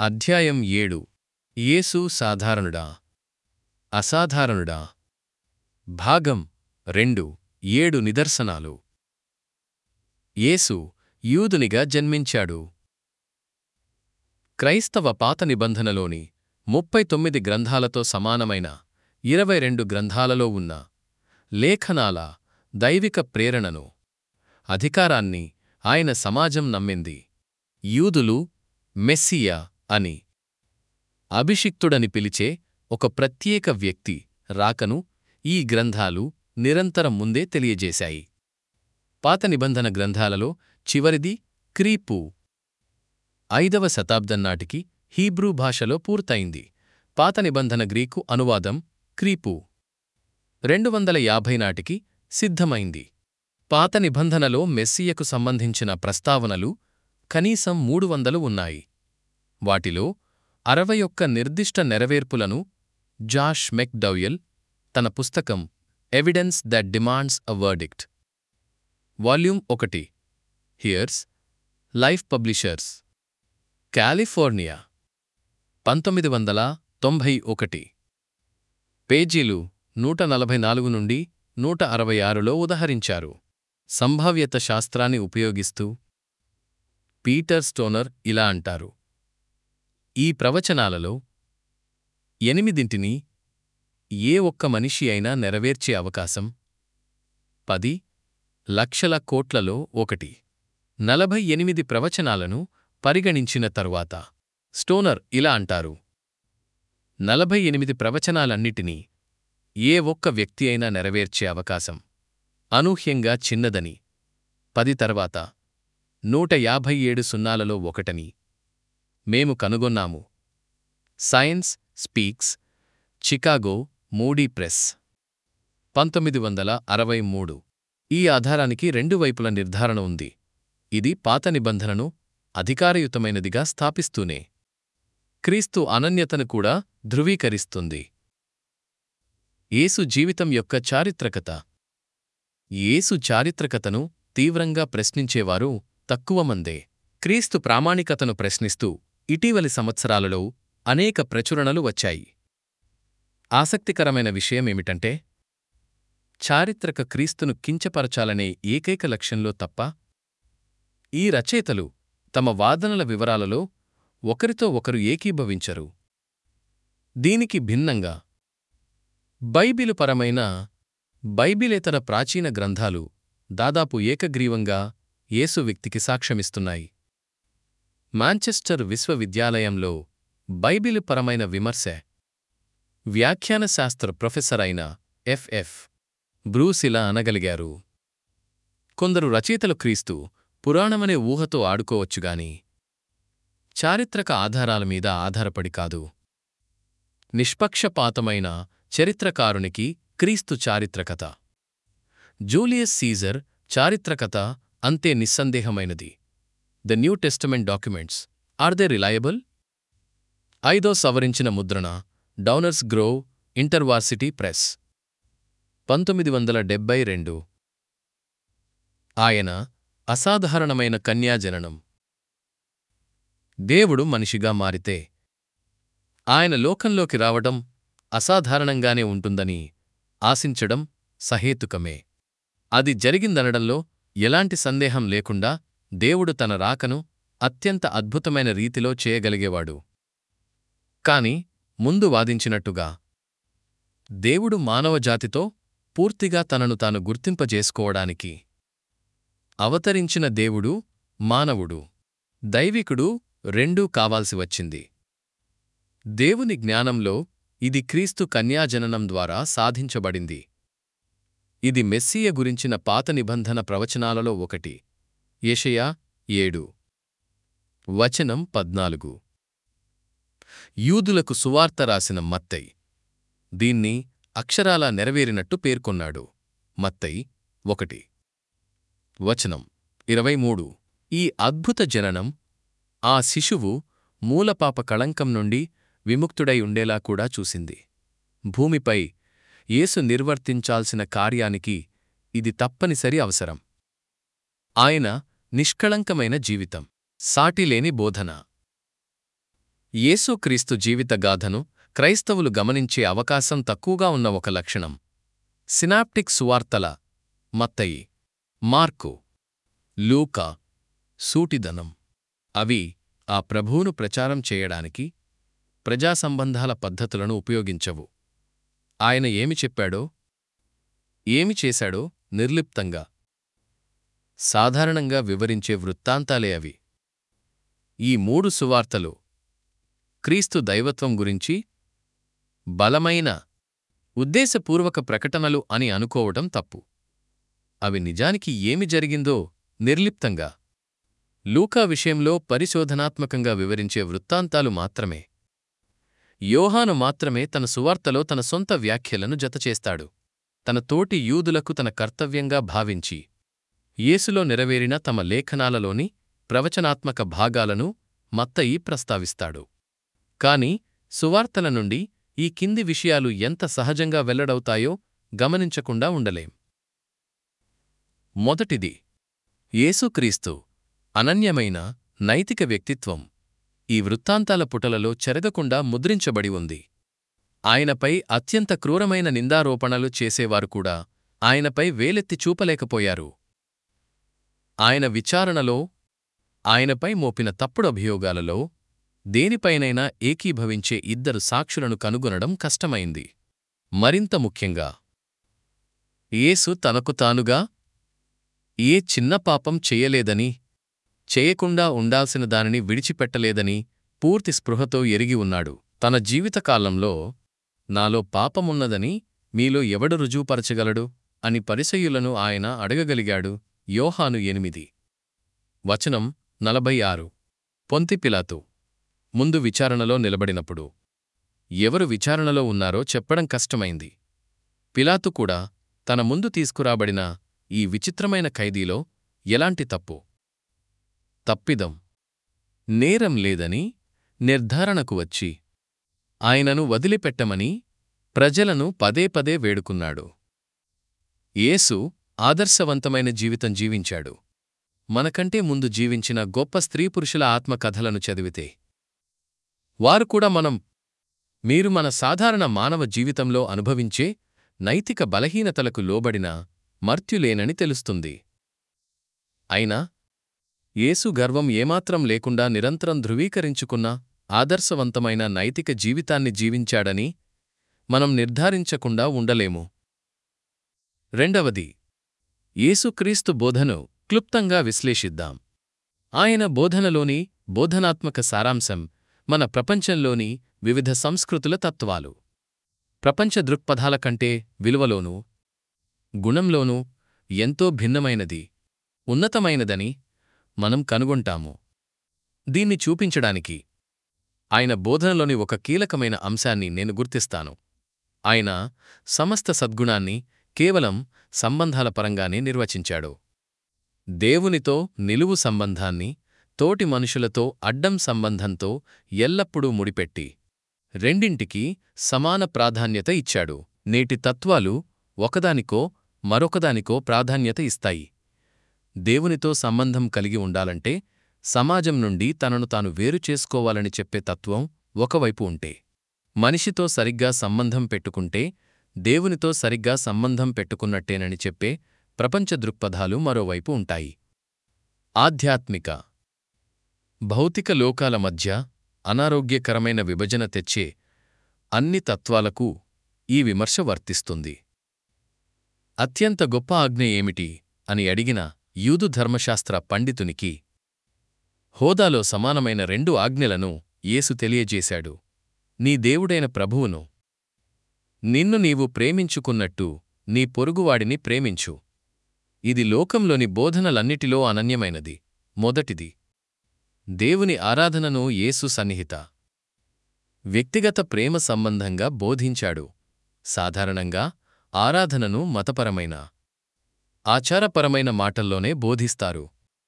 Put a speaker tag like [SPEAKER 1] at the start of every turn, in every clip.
[SPEAKER 1] అధ్యాయం ఏడు యేసు సాధారణుడా అసాధారణుడా భాగం రెండు ఏడు నిదర్శనాలు యేసు యూదునిగా జన్మించాడు క్రైస్తవ పాత నిబంధనలోని ముప్పై తొమ్మిది గ్రంథాలతో సమానమైన ఇరవై రెండు గ్రంథాలలో ఉన్న లేఖనాల దైవిక ప్రేరణను అధికారాన్ని ఆయన సమాజం నమ్మింది యూదులు మెస్సియా అని అభిషిక్తుడని పిలిచే ఒక ప్రత్యేక వ్యక్తి రాకను ఈ గ్రంథాలు నిరంతరం ముందే తెలియజేశాయి పాత నిబంధన గ్రంథాలలో చివరిది క్రీపు ఐదవ శతాబ్దం నాటికి హీబ్రూ భాషలో పూర్తయింది పాత నిబంధన గ్రీకు అనువాదం క్రీపు రెండు వందల యాభై నాటికి సిద్ధమైంది పాత నిబంధనలో మెస్సియకు సంబంధించిన ప్రస్తావనలు కనీసం మూడు వందలు ఉన్నాయి వాటిలో అరవై ఒక్క నిర్దిష్ట నెరవేర్పులను జాష్ మెక్డౌయల్ తన పుస్తకం evidence that demands a verdict volume ఒకటి హియర్స్ లైఫ్ పబ్లిషర్స్ కాలిఫోర్నియా పంతొమ్మిది వందల తొంభై ఒకటి పేజీలు నూట నలభై నాలుగు నుండి నూట అరవై ఆరులో ఉదహరించారు సంభావ్యత శాస్త్రాన్ని ఉపయోగిస్తూ పీటర్ స్టోనర్ ఇలా అంటారు ఈ ప్రవచనాలలో ఎనిమిదింటిని ఏ ఒక్క మనిషి అయినా నెరవేర్చే అవకాశం పది లక్షల కోట్లలో ఒకటి నలభై ఎనిమిది ప్రవచనాలను పరిగణించిన తరువాత స్టోనర్ ఇలా అంటారు నలభై ఎనిమిది ప్రవచనాలన్నిటినీ ఏ ఒక్క వ్యక్తి అయినా నెరవేర్చే అవకాశం అనూహ్యంగా చిన్నదని పది తర్వాత నూట యాభై ఏడు సున్నాలలో ఒకటని మేము కనుగొన్నాము science speaks Chicago Moody press పంతొమ్మిది వందల అరవై మూడు ఈ ఆధారానికి రెండు వైపుల నిర్ధారణ ఉంది ఇది పాత నిబంధనను అధికారయుతమైనదిగా స్థాపిస్తూనే క్రీస్తు అనన్యతను కూడా ధృవీకరిస్తుంది యేసు జీవితం యొక్క చారిత్రకత యేసు చారిత్రకతను తీవ్రంగా ప్రశ్నించేవారు తక్కువమందే క్రీస్తు ప్రామాణికతను ప్రశ్నిస్తూ ఇటీవలి సంవత్సరాలలో అనేక ప్రచురణలు వచ్చాయి ఆసక్తికరమైన విషయమేమిటంటే చారిత్రక క్రీస్తును కించపరచాలనే ఏకైక లక్ష్యంలో తప్ప ఈ రచయితలు తమ వాదనల వివరాలలో ఒకరితో ఒకరు ఏకీభవించరు దీనికి భిన్నంగా బైబిలు పరమైన బైబిలేతర ప్రాచీన గ్రంథాలు దాదాపు ఏకగ్రీవంగా యేసు వ్యక్తికి సాక్ష్యమిస్తున్నాయి మాంచెస్టర్ విశ్వవిద్యాలయంలో బైబిలు పరమైన విమర్శ వ్యాఖ్యాన శాస్త్ర ప్రొఫెసర్ అయిన ఎఫ్ఎఫ్ బ్రూస్ ఇలా అనగలిగారు కొందరు రచయితలు క్రీస్తు పురాణమనే ఊహతో ఆడుకోవచ్చుగాని చారిత్రక ఆధారాల మీద ఆధారపడి కాదు నిష్పక్షపాతమైన చరిత్రకారునికి క్రీస్తు చారిత్రకత జూలియస్ సీజర్ చారిత్రకత అంతే నిస్సందేహమైనది the New Testament documents are they reliable ఐదో సవరించిన ముద్రణ డౌనర్స్ గ్రోవ్ ఇంటర్వార్సిటీ ప్రెస్ పంతొమ్మిది వందల డెబ్బై రెండు ఆయన అసాధారణమైన కన్యాజననం దేవుడు మనిషిగా మారితే ఆయన లోకంలోకి రావడం అసాధారణంగానే ఉంటుందని ఆశించడం సహేతుకమే అది జరిగిందనడంలో ఎలాంటి సందేహం లేకుండా దేవుడు తన రాకను అత్యంత అద్భుతమైన రీతిలో చేయగలిగేవాడు కాని ముందు వాదించినట్టుగా దేవుడు మానవజాతితో పూర్తిగా తనను తాను గుర్తింపజేసుకోవడానికి అవతరించిన దేవుడు మానవుడు దైవికుడు రెండూ కావాల్సి వచ్చింది దేవుని జ్ఞానంలో ఇది క్రీస్తు కన్యాజననం ద్వారా సాధించబడింది ఇది మెస్సియ గురించిన పాత నిబంధన ప్రవచనాలలో ఒకటి యెషయా ఏడు వచనం పద్నాలుగు యూదులకు సువార్త రాసిన మత్తై దీన్ని అక్షరాలా నెరవేరినట్టు పేర్కొన్నాడు మత్తై ఒకటి వచనం ఇరవై మూడు ఈ అద్భుత జననం ఆ శిశువు మూలపాప కళంకం నుండి విముక్తుడై ఉండేలా కూడా చూసింది భూమిపై యేసు నిర్వర్తించాల్సిన కార్యానికి ఇది తప్పనిసరి అవసరం ఆయన నిష్కళంకమైన జీవితం సాటిలేని బోధన యేసుక్రీస్తు జీవితగాథను క్రైస్తవులు గమనించే అవకాశం తక్కువగా ఉన్న ఒక లక్షణం సినాప్టిక్ సువార్తల మత్తయి మార్కు లూకా సూటిదనం అవి ఆ ప్రభువును ప్రచారం చేయడానికి ప్రజా సంబంధాల పద్ధతులను ఉపయోగించవు ఆయన ఏమి చెప్పాడో ఏమి చేశాడో నిర్లిప్తంగా సాధారణంగా వివరించే వృత్తాంతాలే అవి ఈ మూడు సువార్తలు క్రీస్తు దైవత్వం గురించి బలమైన ఉద్దేశపూర్వక ప్రకటనలు అని అనుకోవటం తప్పు అవి నిజానికి ఏమి జరిగిందో నిర్లిప్తంగా లూకా విషయంలో పరిశోధనాత్మకంగా వివరించే వృత్తాంతాలు మాత్రమే యోహాను మాత్రమే తన సువార్తలో తన సొంత వ్యాఖ్యలను జతచేస్తాడు తన తోటి యూదులకు తన కర్తవ్యంగా భావించి యేసులో నెరవేరిన తమ లేఖనాలలోని ప్రవచనాత్మక భాగాలను మత్తయి ప్రస్తావిస్తాడు కాని సువార్తల నుండి ఈ కింది విషయాలు ఎంత సహజంగా వెల్లడవుతాయో గమనించకుండా ఉండలేం మొదటిది యేసుక్రీస్తు అనన్యమైన నైతిక వ్యక్తిత్వం ఈ వృత్తాంతాల పుటలలో చెరగకుండా ముద్రించబడి ఉంది ఆయనపై అత్యంత క్రూరమైన నిందారోపణలు చేసేవారు కూడా ఆయనపై వేలెత్తి చూపలేకపోయారు ఆయన విచారణలో ఆయనపై మోపిన తప్పుడు అభియోగాలలో దేనిపైనైనా ఏకీభవించే ఇద్దరు సాక్షులను కనుగొనడం కష్టమైంది మరింత ముఖ్యంగా యేసు తనకు తానుగా ఏ చిన్న పాపం చెయ్యలేదని చేయకుండా ఉండాల్సిన దానిని విడిచిపెట్టలేదని పూర్తి స్పృహతో ఎరిగి ఉన్నాడు తన జీవితకాలంలో నాలో పాపమున్నదని మీలో ఎవడు రుజువుపరచగలడు అని పరిసయ్యులను ఆయన అడగగలిగాడు యోహాను ఎనిమిది వచనం నలభై ఆరు పొంతిపిలాతు ముందు విచారణలో నిలబడినప్పుడు ఎవరు విచారణలో ఉన్నారో చెప్పడం కష్టమైంది పిలాతు కూడా తన ముందు తీసుకురాబడిన ఈ విచిత్రమైన ఖైదీలో ఎలాంటి తప్పు తప్పిదం నేరం లేదని నిర్ధారణకు వచ్చి ఆయనను వదిలిపెట్టమని ప్రజలను పదే పదే వేడుకున్నాడు యేసు ఆదర్శవంతమైన జీవితం జీవించాడు మనకంటే ముందు జీవించిన గొప్ప స్త్రీపురుషుల ఆత్మకథలను చదివితే వారు కూడా మనం మీరు మన సాధారణ మానవ జీవితంలో అనుభవించే నైతిక బలహీనతలకు లోబడిన మర్త్యులేనని తెలుస్తుంది అయినా యేసు గర్వం ఏమాత్రం లేకుండా నిరంతరం ధృవీకరించుకున్న ఆదర్శవంతమైన నైతిక జీవితాన్ని జీవించాడని మనం నిర్ధారించకుండా ఉండలేము రెండవది యేసుక్రీస్తు బోధను క్లుప్తంగా విశ్లేషిద్దాం ఆయన బోధనలోని బోధనాత్మక సారాంశం మన ప్రపంచంలోని వివిధ సంస్కృతుల తత్వాలు ప్రపంచ దృక్పథాల కంటే విలువలోనూ గుణంలోనూ ఎంతో భిన్నమైనది ఉన్నతమైనదని మనం కనుగొంటాము దీన్ని చూపించడానికి ఆయన బోధనలోని ఒక కీలకమైన అంశాన్ని నేను గుర్తిస్తాను ఆయన సమస్త సద్గుణాన్ని కేవలం సంబంధాల పరంగానే నిర్వచించాడు దేవునితో నిలువు సంబంధాన్ని తోటి మనుషులతో అడ్డం సంబంధంతో ఎల్లప్పుడూ ముడిపెట్టి రెండింటికీ సమాన ప్రాధాన్యత ఇచ్చాడు నేటి తత్వాలు ఒకదానికో మరొకదానికో ప్రాధాన్యత ఇస్తాయి దేవునితో సంబంధం కలిగి ఉండాలంటే సమాజం నుండి తనను తాను వేరు చేసుకోవాలని చెప్పే తత్వం ఒకవైపు ఉంటే మనిషితో సరిగ్గా సంబంధం పెట్టుకుంటే దేవునితో సరిగ్గా సంబంధం పెట్టుకున్నట్టేనని చెప్పే ప్రపంచ దృక్పథాలు మరోవైపు ఉంటాయి ఆధ్యాత్మిక భౌతిక లోకాల మధ్య అనారోగ్యకరమైన విభజన తెచ్చే అన్ని తత్వాలకు ఈ విమర్శ వర్తిస్తుంది అత్యంత గొప్ప ఆజ్ఞ ఏమిటి అని అడిగిన యూదు ధర్మశాస్త్ర పండితునికి హోదాలో సమానమైన రెండు ఆజ్ఞలను యేసు తెలియజేశాడు నీ దేవుడైన ప్రభువును నిన్ను నీవు ప్రేమించుకున్నట్టు నీ పొరుగువాడిని ప్రేమించు ఇది లోకంలోని బోధనలన్నిటిలో అనన్యమైనది మొదటిది దేవుని ఆరాధనను యేసు సన్నిహిత వ్యక్తిగత ప్రేమ సంబంధంగా బోధించాడు సాధారణంగా ఆరాధనను మతపరమైన ఆచారపరమైన మాటల్లోనే బోధిస్తారు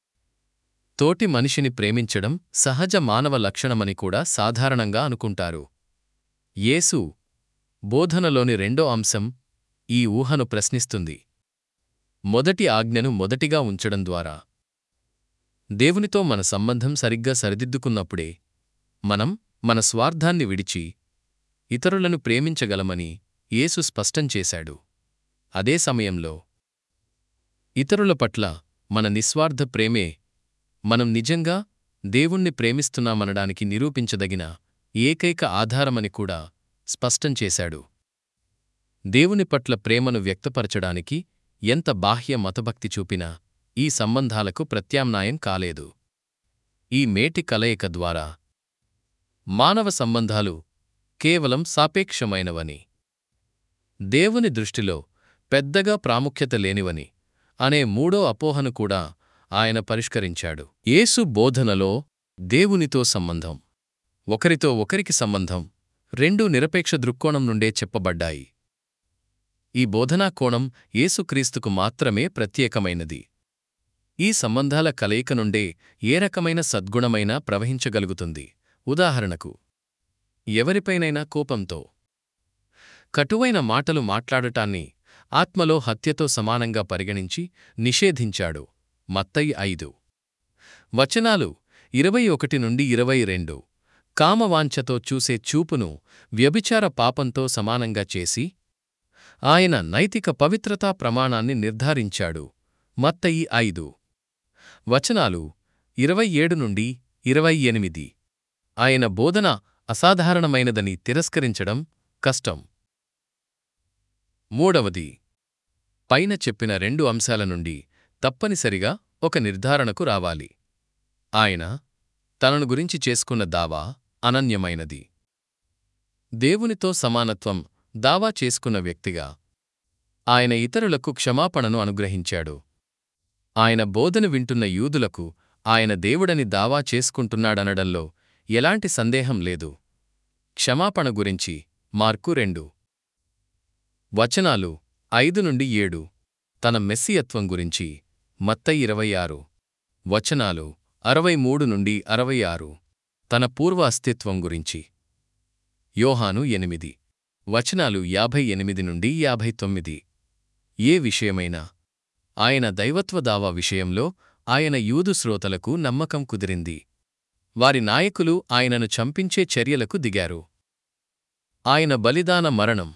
[SPEAKER 1] తోటి మనిషిని ప్రేమించడం సహజ మానవ లక్షణమని కూడా సాధారణంగా అనుకుంటారు యేసు బోధనలోని రెండో అంశం ఈ ఊహను ప్రశ్నిస్తుంది మొదటి ఆజ్ఞను మొదటిగా ఉంచడం ద్వారా దేవునితో మన సంబంధం సరిగ్గా సరిదిద్దుకున్నప్పుడే మనం మన స్వార్థాన్ని విడిచి ఇతరులను ప్రేమించగలమని యేసు స్పష్టం చేశాడు అదే సమయంలో ఇతరుల పట్ల మన నిస్వార్థ ప్రేమే మనం నిజంగా దేవుణ్ణి ప్రేమిస్తున్నామనడానికి నిరూపించదగిన ఏకైక ఆధారమని కూడా స్పష్టం చేశాడు దేవుని పట్ల ప్రేమను వ్యక్తపరచడానికి ఎంత బాహ్య మతభక్తి చూపినా ఈ సంబంధాలకు ప్రత్యామ్నాయం కాలేదు ఈ మేటి కలయిక ద్వారా మానవ సంబంధాలు కేవలం సాపేక్షమైనవని దేవుని దృష్టిలో పెద్దగా ప్రాముఖ్యత లేనివని అనే మూడో అపోహను కూడా ఆయన పరిష్కరించాడు యేసు బోధనలో దేవునితో సంబంధం ఒకరితో ఒకరికి సంబంధం రెండూ నిరపేక్ష దృక్కోణం నుండే చెప్పబడ్డాయి ఈ బోధనా కోణం యేసుక్రీస్తుకు మాత్రమే ప్రత్యేకమైనది ఈ సంబంధాల కలయిక నుండే ఏ రకమైన సద్గుణమైనా ప్రవహించగలుగుతుంది ఉదాహరణకు ఎవరిపైనైనా కోపంతో కటువైన మాటలు మాట్లాడటాన్ని ఆత్మలో హత్యతో సమానంగా పరిగణించి నిషేధించాడు మత్తయి ఐదు వచనాలు ఇరవై ఒకటి నుండి ఇరవై రెండు కామవాంఛతో చూసే చూపును వ్యభిచార పాపంతో సమానంగా చేసి ఆయన నైతిక పవిత్రతా ప్రమాణాన్ని నిర్ధారించాడు మత్తయి ఐదు వచనాలు ఇరవై ఏడు నుండి ఇరవై ఎనిమిది ఆయన బోధన అసాధారణమైనదని తిరస్కరించడం కష్టం మూడవది పైన చెప్పిన రెండు అంశాల నుండి తప్పనిసరిగా ఒక నిర్ధారణకు రావాలి ఆయన తనను గురించి చేసుకున్న దావా అనన్యమైనది దేవునితో సమానత్వం దావా చేసుకున్న వ్యక్తిగా ఆయన ఇతరులకు క్షమాపణను అనుగ్రహించాడు ఆయన బోధన వింటున్న యూదులకు ఆయన దేవుడని దావా చేసుకుంటున్నాడనడంలో ఎలాంటి సందేహం లేదు క్షమాపణ గురించి మార్కు రెండు వచనాలు ఐదు నుండి ఏడు తన మెస్సియత్వం గురించి మత్తయి ఇరవై ఆరు వచనాలు అరవై మూడు నుండి అరవై ఆరు తన పూర్వ అస్తిత్వం గురించి యోహాను ఎనిమిది వచనాలు యాభై ఎనిమిది నుండి యాభై తొమ్మిది ఏ విషయమైనా ఆయన దైవత్వ దావా విషయంలో ఆయన యూదు శ్రోతలకు నమ్మకం కుదిరింది వారి నాయకులు ఆయనను చంపించే చర్యలకు దిగారు ఆయన బలిదాన మరణం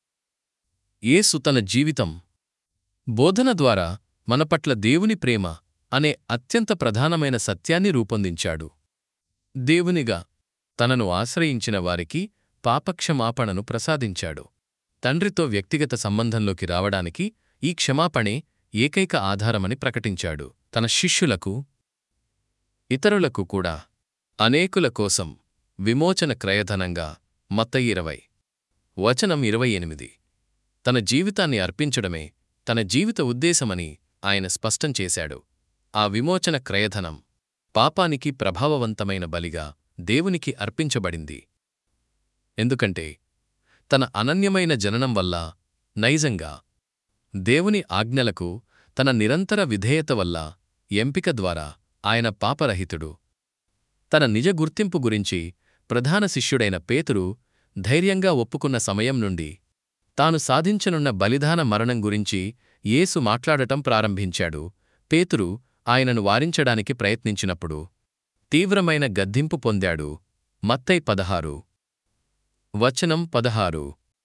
[SPEAKER 1] యేసు తన జీవితం బోధన ద్వారా మన పట్ల దేవుని ప్రేమ అనే అత్యంత ప్రధానమైన సత్యాన్ని రూపొందించాడు దేవునిగా తనను ఆశ్రయించిన వారికి పాపక్షమాపణను ప్రసాదించాడు తండ్రితో వ్యక్తిగత సంబంధంలోకి రావడానికి ఈ క్షమాపణే ఏకైక ఆధారమని ప్రకటించాడు తన శిష్యులకు ఇతరులకు కూడా అనేకుల కోసం విమోచన క్రయధనంగా మత్తయి ఇరవై వచనం ఇరవై ఎనిమిది తన జీవితాన్ని అర్పించడమే తన జీవిత ఉద్దేశమని ఆయన స్పష్టం చేశాడు ఆ విమోచన క్రయధనం పాపానికి ప్రభావవంతమైన బలిగా దేవునికి అర్పించబడింది ఎందుకంటే తన అనన్యమైన జననం వల్ల నైజంగా దేవుని ఆజ్ఞలకు తన నిరంతర విధేయత వల్ల ఎంపిక ద్వారా ఆయన పాపరహితుడు తన నిజ గుర్తింపు గురించి ప్రధాన శిష్యుడైన పేతురు ధైర్యంగా ఒప్పుకున్న సమయం నుండి తాను సాధించనున్న బలిదాన మరణం గురించి యేసు మాట్లాడటం ప్రారంభించాడు పేతురు ఆయనను వారించడానికి ప్రయత్నించినప్పుడు తీవ్రమైన గద్దింపు పొందాడు మత్తై పదహారు వచనం పదహారు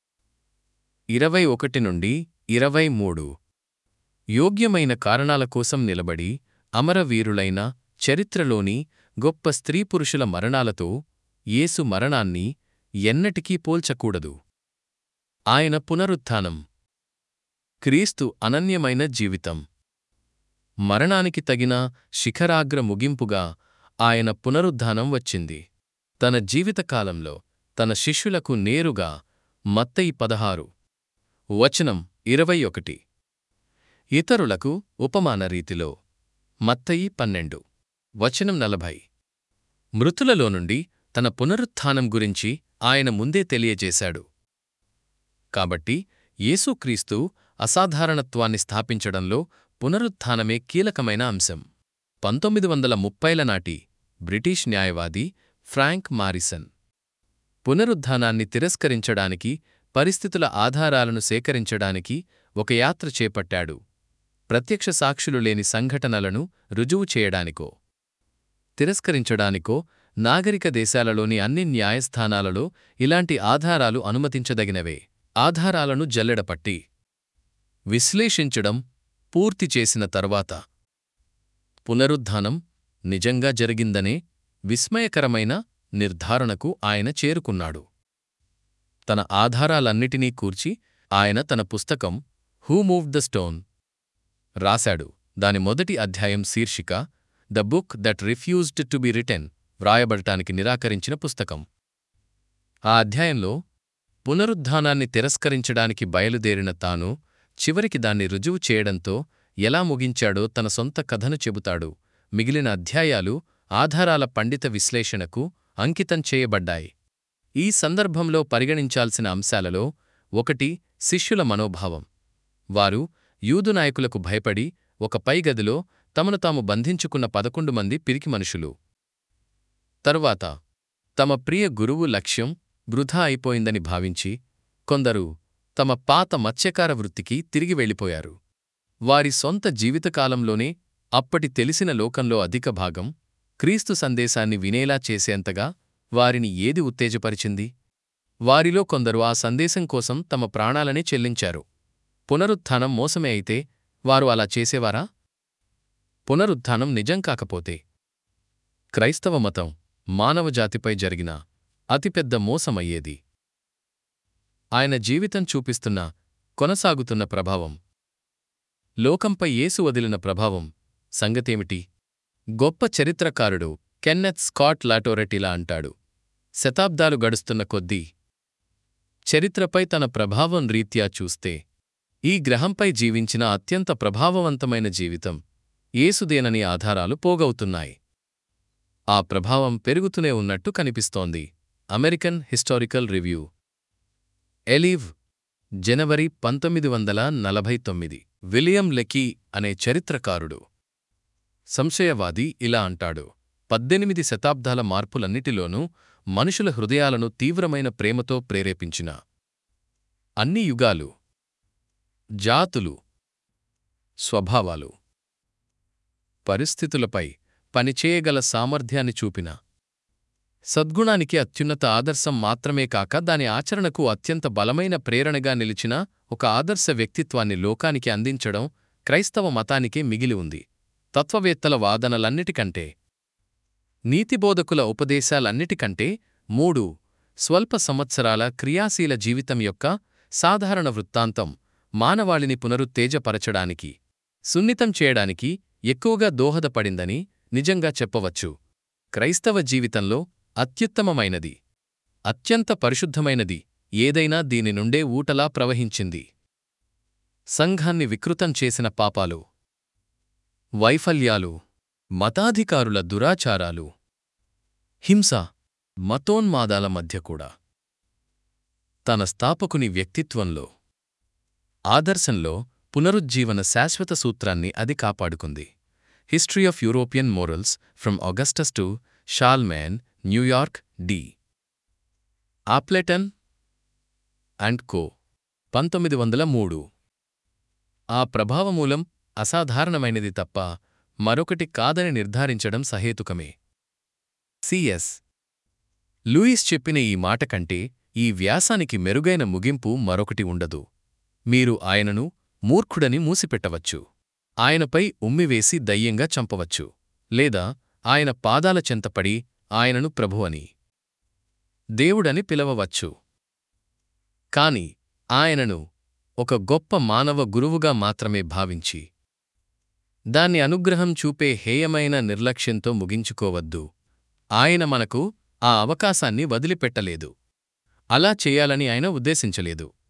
[SPEAKER 1] ఇరవై ఒకటి నుండి ఇరవై మూడు యోగ్యమైన కారణాల కోసం నిలబడి అమరవీరులైన చరిత్రలోని గొప్ప స్త్రీపురుషుల మరణాలతో యేసు మరణాన్ని ఎన్నటికీ పోల్చకూడదు ఆయన పునరుత్థానం క్రీస్తు అనన్యమైన జీవితం మరణానికి తగిన శిఖరాగ్ర ముగింపుగా ఆయన పునరుద్ధానం వచ్చింది తన జీవితకాలంలో తన శిష్యులకు నేరుగా మత్తయి పదహారు వచనం ఇరవై ఒకటి ఇతరులకు ఉపమాన రీతిలో మత్తయి పన్నెండు వచనం నలభై మృతులలో నుండి తన పునరుత్థానం గురించి ఆయన ముందే తెలియజేశాడు కాబట్టి యేసుక్రీస్తు అసాధారణత్వాన్ని స్థాపించడంలో పునరుత్థానమే కీలకమైన అంశం పంతొమ్మిది వందల ముప్పైల నాటి బ్రిటిష్ న్యాయవాది ఫ్రాంక్ మారిసన్ పునరుద్ధానాన్ని తిరస్కరించడానికి పరిస్థితుల ఆధారాలను సేకరించడానికి ఒక యాత్ర చేపట్టాడు ప్రత్యక్ష సాక్షులు లేని సంఘటనలను రుజువు చేయడానికో తిరస్కరించడానికో నాగరిక దేశాలలోని అన్ని న్యాయస్థానాలలో ఇలాంటి ఆధారాలు అనుమతించదగినవే ఆధారాలను జల్లెడపట్టి విశ్లేషించడం పూర్తి చేసిన తర్వాత పునరుద్ధానం నిజంగా జరిగిందనే విస్మయకరమైన నిర్ధారణకు ఆయన చేరుకున్నాడు తన ఆధారాలన్నిటినీ కూర్చి ఆయన తన పుస్తకం హూ మూవ్ ద స్టోన్ రాశాడు దాని మొదటి అధ్యాయం శీర్షిక the book that refused to be written వ్రాయబడటానికి నిరాకరించిన పుస్తకం ఆ అధ్యాయంలో పునరుద్ధానాన్ని తిరస్కరించడానికి బయలుదేరిన తాను చివరికి దాన్ని రుజువు చేయడంతో ఎలా ముగించాడో తన సొంత కథను చెబుతాడు మిగిలిన అధ్యాయాలు ఆధారాల పండిత విశ్లేషణకు అంకితం చేయబడ్డాయి ఈ సందర్భంలో పరిగణించాల్సిన అంశాలలో ఒకటి శిష్యుల మనోభావం వారు యూదు నాయకులకు భయపడి ఒక పైగదిలో తమను తాము బంధించుకున్న పదకొండు మంది పిరికి మనుషులు తరువాత తమ ప్రియ గురువు లక్ష్యం వృధా అయిపోయిందని భావించి కొందరు తమ పాత మత్స్యకార వృత్తికి తిరిగి వెళ్ళిపోయారు వారి సొంత జీవితకాలంలోనే అప్పటి తెలిసిన లోకంలో అధిక భాగం క్రీస్తు సందేశాన్ని వినేలా చేసేంతగా వారిని ఏది ఉత్తేజపరిచింది వారిలో కొందరు ఆ సందేశం కోసం తమ ప్రాణాలనే చెల్లించారు పునరుత్థానం మోసమే అయితే వారు అలా చేసేవారా పునరుత్థానం నిజం కాకపోతే క్రైస్తవ మతం మానవజాతిపై జరిగిన అతిపెద్ద మోసమయ్యేది ఆయన జీవితం చూపిస్తున్న కొనసాగుతున్న ప్రభావం లోకంపై యేసు వదిలిన ప్రభావం సంగతేమిటి గొప్ప చరిత్రకారుడు కెన్నెత్ స్కాట్ లాటోరెటిలా అంటాడు శతాబ్దాలు గడుస్తున్న కొద్దీ చరిత్రపై తన ప్రభావం రీత్యా చూస్తే ఈ గ్రహంపై జీవించిన అత్యంత ప్రభావవంతమైన జీవితం యేసుదేనని ఆధారాలు పోగవుతున్నాయి ఆ ప్రభావం పెరుగుతూనే ఉన్నట్టు కనిపిస్తోంది అమెరికన్ హిస్టారికల్ రివ్యూ ఎలీవ్ జనవరి పంతొమ్మిది వందల నలభై తొమ్మిది విలియం లెకీ అనే చరిత్రకారుడు సంశయవాది ఇలా అంటాడు పద్దెనిమిది శతాబ్దాల మార్పులన్నిటిలోనూ మనుషుల హృదయాలను తీవ్రమైన ప్రేమతో ప్రేరేపించిన అన్ని యుగాలు జాతులు స్వభావాలు పరిస్థితులపై పనిచేయగల సామర్థ్యాన్ని చూపిన సద్గుణానికి అత్యున్నత ఆదర్శం మాత్రమే కాక దాని ఆచరణకు అత్యంత బలమైన ప్రేరణగా నిలిచిన ఒక ఆదర్శ వ్యక్తిత్వాన్ని లోకానికి అందించడం క్రైస్తవ మతానికే మిగిలి ఉంది తత్వవేత్తల వాదనలన్నిటికంటే నీతిబోధకుల ఉపదేశాలన్నిటికంటే మూడు స్వల్ప సంవత్సరాల క్రియాశీల జీవితం యొక్క సాధారణ వృత్తాంతం మానవాళిని పునరుత్తేజపరచడానికి సున్నితం చేయడానికి ఎక్కువగా దోహదపడిందని నిజంగా చెప్పవచ్చు క్రైస్తవ జీవితంలో అత్యుత్తమమైనది అత్యంత పరిశుద్ధమైనది ఏదైనా దీని నుండే ఊటలా ప్రవహించింది సంఘాన్ని వికృతం చేసిన పాపాలు వైఫల్యాలు మతాధికారుల దురాచారాలు హింస మతోన్మాదాల మధ్య కూడా తన స్థాపకుని వ్యక్తిత్వంలో ఆదర్శంలో పునరుజ్జీవన శాశ్వత సూత్రాన్ని అది కాపాడుకుంది history of European morals from Augustus to Charlemagne New York D Appleton and Co పంతొమ్మిది వందల మూడు ఆ ప్రభావమూలం అసాధారణమైనది తప్ప మరొకటి కాదని నిర్ధారించడం సహేతుకమే సిఎస్ లూయిస్ చెప్పిన ఈ మాట కంటే ఈ వ్యాసానికి మెరుగైన ముగింపు మరొకటి ఉండదు మీరు ఆయనను మూర్ఖుడని మూసిపెట్టవచ్చు ఆయనపై ఉమ్మివేసి దయ్యంగా చంపవచ్చు లేదా ఆయన పాదాల చెంతపడి ఆయనను ప్రభువని దేవుడని పిలవవచ్చు కాని ఆయనను ఒక గొప్ప మానవ గురువుగా మాత్రమే భావించి దాన్ని అనుగ్రహం చూపే హేయమైన నిర్లక్ష్యంతో ముగించుకోవద్దు ఆయన మనకు ఆ అవకాశాన్ని వదిలిపెట్టలేదు అలా చేయాలని ఆయన ఉద్దేశించలేదు